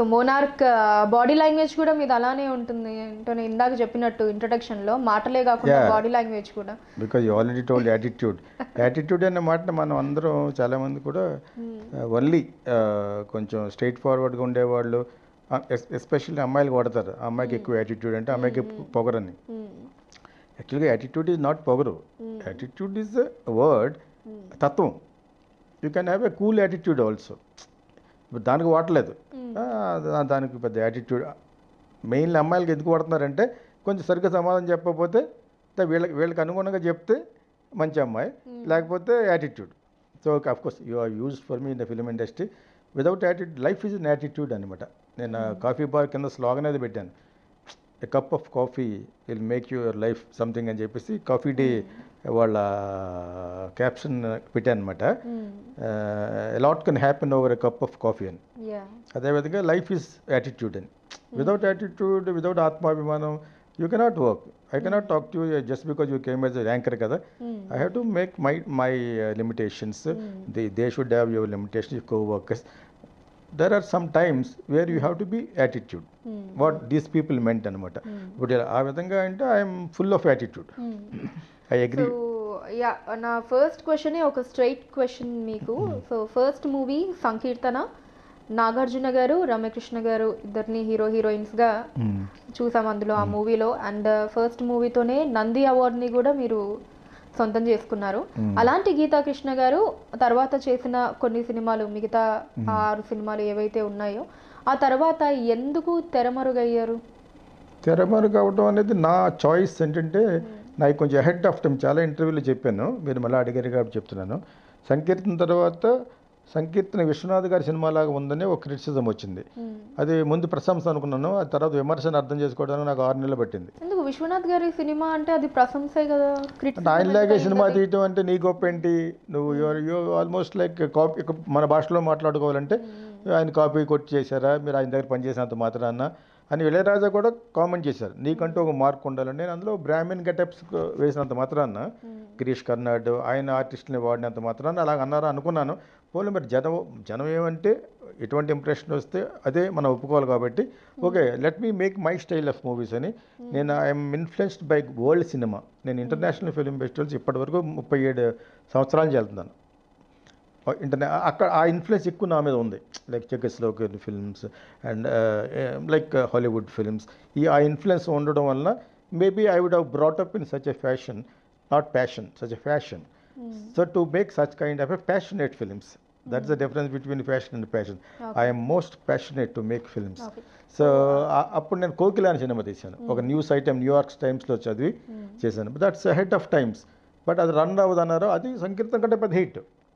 So monarch body language కూడా మీది అలానే ఉంటుంది అంటే నేను ఇందాక చెప్పినట్టు introduction లో మాటలే కాకుండా Yeah. బాడీ లాంగ్వేజ్ కూడా because you already told attitude attitude అనే మాట మనం అందరం చాలామంది కూడా ఓన్లీ కొంచెం స్ట్రైట్ ఫార్వర్డ్గా ఉండేవాళ్ళు ఎస్పెషల్లీ అమ్మాయిలు కొడతారు ఆ అమ్మాయికి ఎక్కువ యాటిట్యూడ్ అంటే ఆ అమ్మాయికి ఎక్కువ పొగరని యాక్చువల్గా యాటిట్యూడ్ ఈజ్ నాట్ పొగరు యాటిట్యూడ్ ఈజ్ వర్డ్ తత్వం you can have a cool attitude also దానికి వాడలేదు ఆ, దా- దానికి పెద్ద యాటిట్యూడ్ మెయిన్లీ అమ్మాయిలకి ఎందుకు వాడుతున్నారంటే కొంచెం సరిగ్గా సమాధానం చెప్పకపోతే త- వీళ్ళకి వీళ్ళకి అనుగుణంగా చెప్తే మంచి అమ్మాయి లేకపోతే attitude so of course you are used for me in the film industry without attitude life is an attitude అనమాట నేను కాఫీ బార్ కింద స్లోగన్ అది పెట్టాను a cup of coffee will make your life something అని చెప్పేసి coffee day వాళ్ళ caption పెట్టాను అనమాట lot can happen over a cup of coffee అని యా అదేవిధంగా లైఫ్ ఈజ్ యాటిట్యూడ్ అని వితౌట్ యాటిట్యూడ్ వితౌట్ ఆత్మాభిమానం you cannot work I cannot talk to just because you came as anchor కదా I have to make my my limitations the they should have your limitations co workers there are sometimes where you have to be attitude what these people meant అనమాట ఇప్పుడు ఆ విధంగా అంటే I'm full of attitude I agree so yeah నా first క్వశ్చనే ఒక straight question మీకు so first movie Sankeertana Nagarjuna గారు రమ్యకృష్ణ గారు ఇద్దరిని హీరో హీరోయిన్స్గా చూసాం అందులో ఆ మూవీలో అండ్ ఫస్ట్ మూవీతోనే నంది అవార్డ్ని కూడా మీరు సొంతం చేసుకున్నారు అలాంటి గీతా కృష్ణ గారు తర్వాత చేసిన కొన్ని సినిమాలు మిగతా ఆ ఆరు సినిమాలు ఏవైతే ఉన్నాయో ఆ తర్వాత ఎందుకు తెరమరుగయ్యారు తెరమరు కావడం అనేది నా చాయిస్ ఏంటంటే నాకు కొంచెం హెడ్ ఆఫ్ టైం చాలా ఇంటర్వ్యూలో చెప్పాను మీరు మళ్ళీ అడిగారు కాబట్టి చెప్తున్నాను సంకీర్తన తర్వాత సంకీర్తన విశ్వనాథ్ గారి సినిమాలాగా ఉందని ఒక క్రిటిసిజం వచ్చింది అది ముందు ప్రశంస అనుకున్నాను ఆ తర్వాత విమర్శను అర్థం చేసుకోవడానికి నాకు ఆరు నెలలు పట్టింది ఎందుకు విశ్వనాథ్ గారి సినిమా అంటే అది ప్రశంసే కదా అంటే ఆయనలాగే సినిమా తీయటం అంటే నీ గొప్ప ఏంటి నువ్వు your you almost like copy మన భాషలో మాట్లాడుకోవాలంటే ఆయన కాపీ కొట్టి చేశారా మీరు ఆయన దగ్గర పనిచేసినంత మాత్రాన అని ఇళయరాజా కూడా కామెంట్ చేశారు నీకంటూ ఒక మార్క్ ఉండాలని నేను అందులో బ్రాహ్మణ్ గెటప్స్ వేసినంత మాత్రాన గిరీష్ కర్నాడ్ ఆయన ఆర్టిస్ట్ని వాడినంత మాత్రాన అలాగ అన్నారా అనుకున్నాను పోలే మరి జనం జనం ఏమంటే ఎటువంటి ఇంప్రెషన్ వస్తే అదే మనం ఒప్పుకోవాలి కాబట్టి okay let me make my style of movies అని నేను I'm influenced by world cinema నేను ఇంటర్నేషనల్ ఫిల్మ్ ఫెస్టివల్స్ ఇప్పటివరకు ముప్పై ఏడు సంవత్సరాలు వెళ్తున్నాను ఇంటర్నే అక్కడ ఆ ఇన్ఫ్లుయెన్స్ ఎక్కువ నా మీద ఉంది లైక్ చెక్కస్లోకల్ films and like Hollywood films ఈ ఆ ఇన్ఫ్లుయెన్స్ ఉండడం వలన maybe I would have brought up in such a fashion not passion such a fashion so to make such kind of a passionate films that's the difference between fashion and passion I'm most passionate to make films Okay. So అప్పుడు నేను కోకిల అనే cinema తీశాను ఒక news item New York టైమ్స్లో చదివి చేశాను that's head of times but అది రన్ అవ్వదు అన్నారు అది సంకీర్తన కంటే పెద్ద హిట్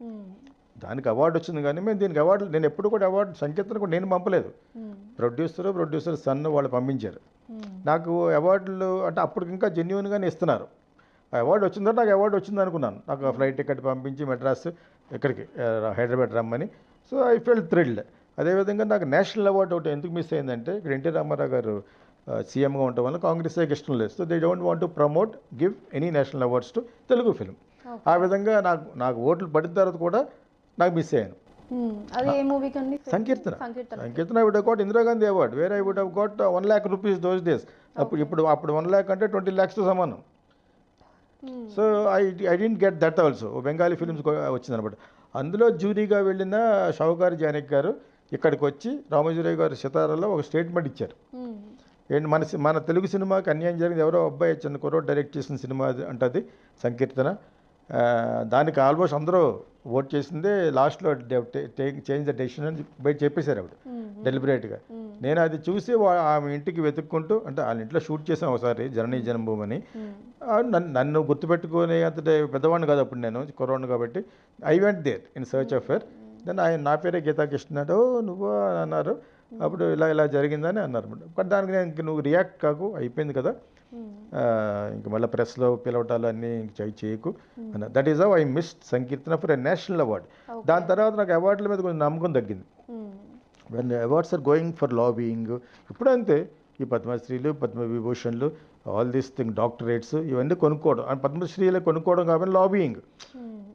దానికి అవార్డు వచ్చింది కానీ మేము దీనికి అవార్డు నేను ఎప్పుడు కూడా అవార్డు సంకీర్తన కూడా నేను పంపలేదు ప్రొడ్యూసర్ ప్రొడ్యూసర్ సన్ వాళ్ళు పంపించారు నాకు అవార్డులు అంటే అప్పుడు ఇంకా జెన్యున్గానే ఇస్తున్నారు ఆ అవార్డు వచ్చిన తర్వాత నాకు అవార్డు వచ్చింది అనుకున్నాను నాకు ఆ ఫ్లైట్ టికెట్ పంపించి మెడ్రాస్ ఇక్కడికి ఆ, హైదరాబాద్ రమ్మని సో ఐ ఫెల్ థ్రిల్డ్ అదేవిధంగా నాకు నేషనల్ అవార్డు ఒకటి ఎందుకు మిస్ అయిందంటే ఇక్కడ ఎన్టీ రామారావు గారు సీఎంగా ఉండటం వల్ల కాంగ్రెస్ ఇష్టం లేదు so they don't want to promote give any national awards to Telugu film ఆ విధంగా నాకు నాకు ఓట్లు పడిన తర్వాత కూడా నాకు మిస్ అయ్యాను అది ఏ మూవీకి అండి సంకీర్తన సంకీర్తన సంకీర్తన I would got Indira Gandhi award where I would have got one lakh rupees those days అప్పుడు ఇప్పుడు అప్పుడు వన్ ల్యాక్ అంటే ట్వంటీ ల్యాక్స్తో సమానం so I I didn't get that also Bengali films వచ్చిందనమాట అందులో జూరీగా వెళ్ళిన షావుకారి జానక్ గారు ఇక్కడికి వచ్చి రామోజీరావు గారు సితారాలో ఒక స్టేట్మెంట్ ఇచ్చారు ఏంటి మన సి- మన తెలుగు సినిమాకి అన్యాయం జరిగింది ఎవరో అబ్బాయి చిన్న కుర్రో డైరెక్ట్ చేసిన సినిమా అది అంటది సంకీర్తన ఆ, దానికి ఆల్మోస్ట్ అందరూ ఓట్ చేసిందే లాస్ట్లో చేంజ్ ద డెసిషన్ అని బయట చెప్పేశారు ఆవిడ డెలిబరేట్గా నేను అది చూసి వా- ఆమె ఇంటికి వెతుక్కుంటూ అంటే వాళ్ళ ఇంట్లో షూట్ చేసాం ఒకసారి జననీ జన్మభూమి అని ఆ, నన్ను నన్ను గుర్తుపెట్టుకునే అంతటి పెద్దవాడిని కాదు అప్పుడు నేను కుర్రవాడిని కాబట్టి I went there in search of fair then ఆయన నా పేరే గీతాకృష్ణ అంటే, ఓ నువ్వు అని అన్నారు అప్పుడు ఇలా ఇలా జరిగిందని అన్నారు బట్ దానికి నేను ఇంక నువ్వు రియాక్ట్ కాకు అయిపోయింది కదా ఆ, ఇంక మళ్ళీ ప్రెస్లో పిలవటాలు అన్నీ ఇంక చేయి చేయకు అన్న that is how I miss Sankeertana for a national award దాని తర్వాత నాకు అవార్డుల మీద కొంచెం నమ్మకం తగ్గింది when awards are going for lobbying ఇప్పుడు అంతే ఈ పద్మశ్రీలు పద్మవిభూషణ్లు ఆల్ దీస్ థింగ్ డాక్టరేట్స్ ఇవన్నీ కొనుక్కోవడం అండ్ పద్మశ్రీలే కొనుక్కోవడం కాబట్టి లాబింగ్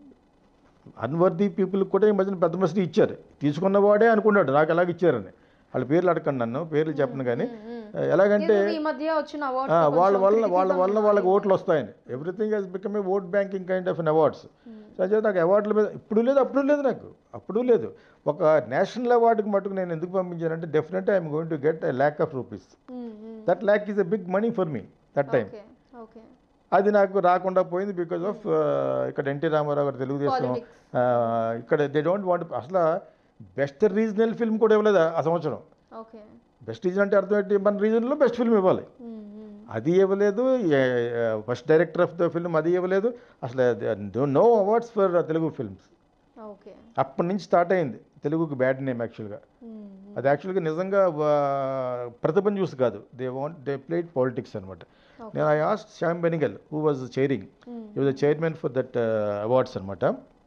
అన్వర్ది పీపుల్ కూడా ఈ మధ్యన పద్మశ్రీ ఇచ్చారు తీసుకున్న వాడే అనుకున్నాడు నాకు ఎలాగ ఇచ్చారని వాళ్ళ పేర్లు అడగండి నన్ను పేర్లు చెప్పను కానీ ఎలాగంటే ఈ మధ్య వచ్చిన ఆ, అవార్డ్స్ వాళ్ళ వల్ల వాళ్ళ వల్ల వాళ్ళకి ఓట్లు వస్తాయని everything he's become a vote banking kind of on awards so అదే నాకు అవార్డుల మీద ఇప్పుడు లేదు అప్పుడు లేదు నాకు అప్పుడు లేదు ఒక నేషనల్ అవార్డుకి మటుకు నేను ఎందుకు పంపించానంటే definite I'm going to get a lack of rupees that lack is a big money for me that time okay okay అది నాకు రాకుండా పోయింది బికాజ్ ఆఫ్ ఇక్కడ ఎన్టీ రామారావు గారు తెలుగుదేశం Politics. ఆ, ఇక్కడ దే డోంట్ వాంట్ అసలు బెస్ట్ రీజనల్ ఫిల్మ్ కూడా ఇవ్వలేదు ఆ సంవత్సరం ఓకే బెస్ట్ రీజన్ అంటే అర్థం ఏంటి మన రీజన్లో బెస్ట్ ఫిల్మ్ ఇవ్వాలి అది ఇవ్వలేదు first director of the film అది ఇవ్వలేదు అసలు no awards for Telugu films okay అప్పటి నుంచి స్టార్ట్ అయింది తెలుగుకి బ్యాడ్ నేమ్ యాక్చువల్గా అది యాక్చువల్గా నిజంగా వా- ప్రతిభను చూసి కాదు they want they played politics అనమాట నేను I asked Shyam Benegal who was chairing he was chairman for that awards అనమాట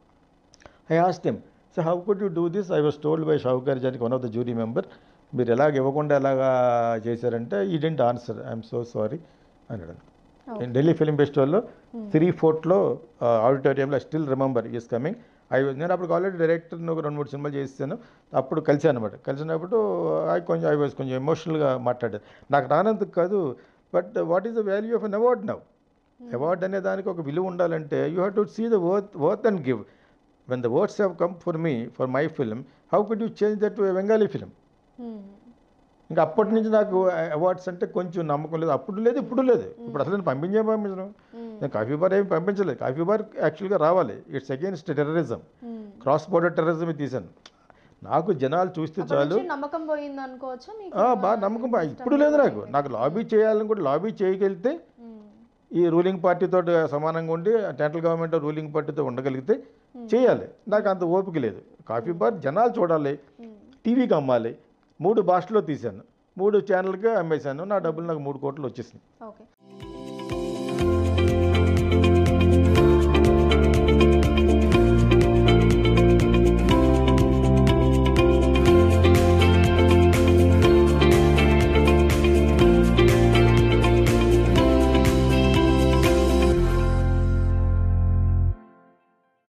I asked him so how could you do this I was told by Sowcar Janaki one of the jury member మీరు ఎలాగ ఇవ్వకుండా ఎలాగా చేశారంటే he didn't answer I'm so sorry అన్నాడు నేను Delhi film ఫెస్టివల్లో three ఫోర్ట్లో ఆడిటోరియంలో still remember is coming I నేను అప్పుడు ఆల్రెడీ డైరెక్టర్ని ఒక రెండు మూడు సినిమాలు చేస్తాను అప్పుడు కలిసాను అనమాట కలిసినప్పుడు ఐ కొంచెం ఐ వాజ్ కొంచెం ఎమోషనల్గా మాట్లాడాను నాకు రానందుకు కాదు but what is the value of an award now award అనే దానికి ఒక విలువ ఉండాలంటే you have to see the worth worth and give when the words have come for me for my film how could you change that to Bengali film ఇంకా అప్పటి నుంచి నాకు awards అంటే కొంచెం నమ్మకం లేదు అప్పుడు లేదు ఇప్పుడు లేదు ఇప్పుడు అసలు నేను పంపించే పంపించను నేను కాఫీ బార్ ఏమి పంపించలేదు కాఫీ బార్ యాక్చువల్గా రావాలి it's against terrorism cross border terrorism తీశాను నాకు జనాలు చూస్తే చాలు నమ్మకం పోయింది అనుకోవచ్చా మీకు ఆ, బాగా నమ్మకం బా ఇప్పుడు లేదు నాకు నాకు లాబీ చేయాలని కూడా లాబీ చేయగలిగితే మ్మ్. ఈ రూలింగ్ పార్టీతో సమానంగా ఉండి సెంట్రల్ గవర్నమెంట్ రూలింగ్ పార్టీతో ఉండగలిగితే చేయాలి నాకు అంత ఓపిక లేదు కాఫీ బార్ జనాలు చూడాలి టీవీకి అమ్మాలి మూడు భాషలో తీశాను మూడు ఛానల్కి అమ్మేశాను నా డబ్బులు నాకు మూడు కోట్లు వచ్చేసింది ఓకే